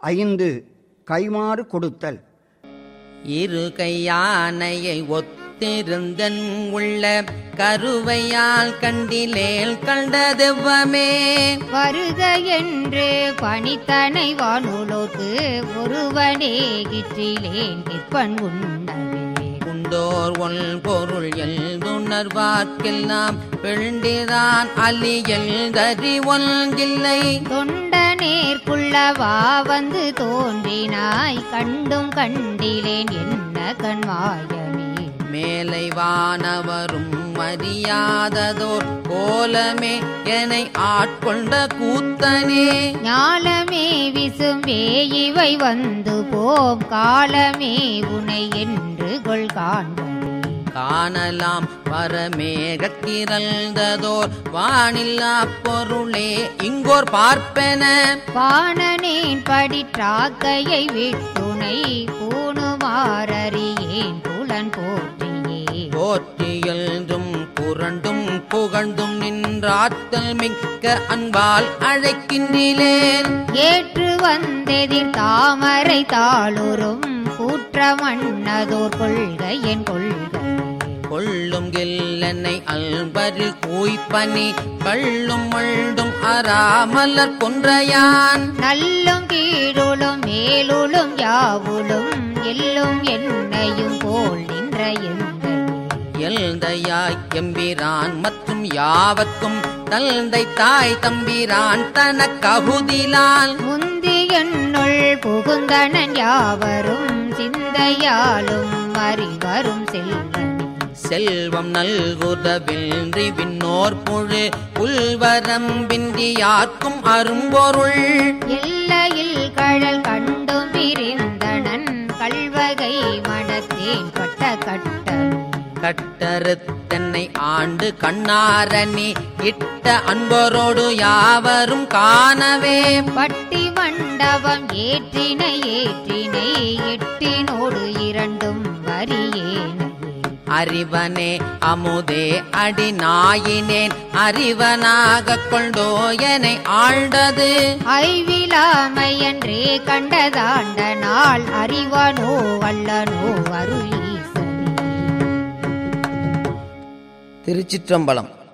ஐந்து கைமாறு கொடுத்தல் இரு கையானையை ஒத்திருந்தன் உள்ள கருவையால் கண்டிலேல் கண்டதெவ்வமே வருக என்று பணித்தனை வானுலோர்க்கு ஒருவனே கிற்றிலேன் நிற்பன் உண்ணவே உண்டோர் ஒல் பொருள் எழுதுணர்வார்க்கெல்லாம் பெண்டிதான் அலியல் தறி ஒன்றில்லை தொண்டனேற்குள்ளவா வந்து தோன்றினாய் கண்டும் கண்டிலேன் என்ன கண்வாயமே மேலை வானவரும் அறியாததோர் கோலமே என்னை ஆட்கொண்ட கூத்தனே ஞாலமே விசும்பே இவை வந்து போம் காலமே உனை என்று கொள் காண்பதே காணலாம் பரமேகத்திரழ்ந்ததோர் வானில்லா பொருளே இங்கோர் பார்ப்பென பாணனேன் படிற்றாக்கையை விட்டுனை பூணுமாறறியேன் புலன் போற்றியே போற்றியல்தும் புரண்டும் புகழ்ந்தும் நின்றாத்தல் மிக்க அன்பால் அழைக்கின்றேன் ஏற்று வந்தெதிர் தாமரை தாளுறும் கூற்றமன்னதோர் கொள்கை என் கொள்கை கொள்ளும் கில்லனை அல்பரில் கூய்ப்பனி கள்ளும் மள்ளும் அறாமலர் கொன்றையான் நல்லும் கீழுளும் மேலுளும் யாவுளும் எல்லும் என்னையும் போல் நின்ற எந்தை எல்தையாய் எம்பிரான் மற்றும் யாவர்க்கும் தந்தை தாய் தம்பிரான் தனக்ககுதிலால் முந்தி என்னுள் புகுந்தனன் யாவரும் சிந்தையாலும் அறிவரும் செல்வனே செல்வம் நல்குதவின்றி விண்ணோர் புழு உள்வரம்பின்றி யார்க்கும் அரும்பொருள் எல்லையில் கழல் கண்டும் பிரிந்தனன் கல்வகை மனத்தேன் பட்ட கட்டமே கட்டறுத்தன்னை ஆண்டு கண்ணாரணி இட்ட அன்பரோடு யாவரும் காணவே பட்டி மண்டபம் ஏற்றினை ஏற்றினை எட்டினோடு இரண்டும் வரியேனையே அறிவனே அமுதே அடி நாயினேன் அறிவனாக கொண்டோ எனை ஆழ்ந்தது ஐவிலாமையன்றே கண்டதாண்ட நாள் அறிவனோ வல்லனோ அருளீசனே திருச்சிற்றம்பலம்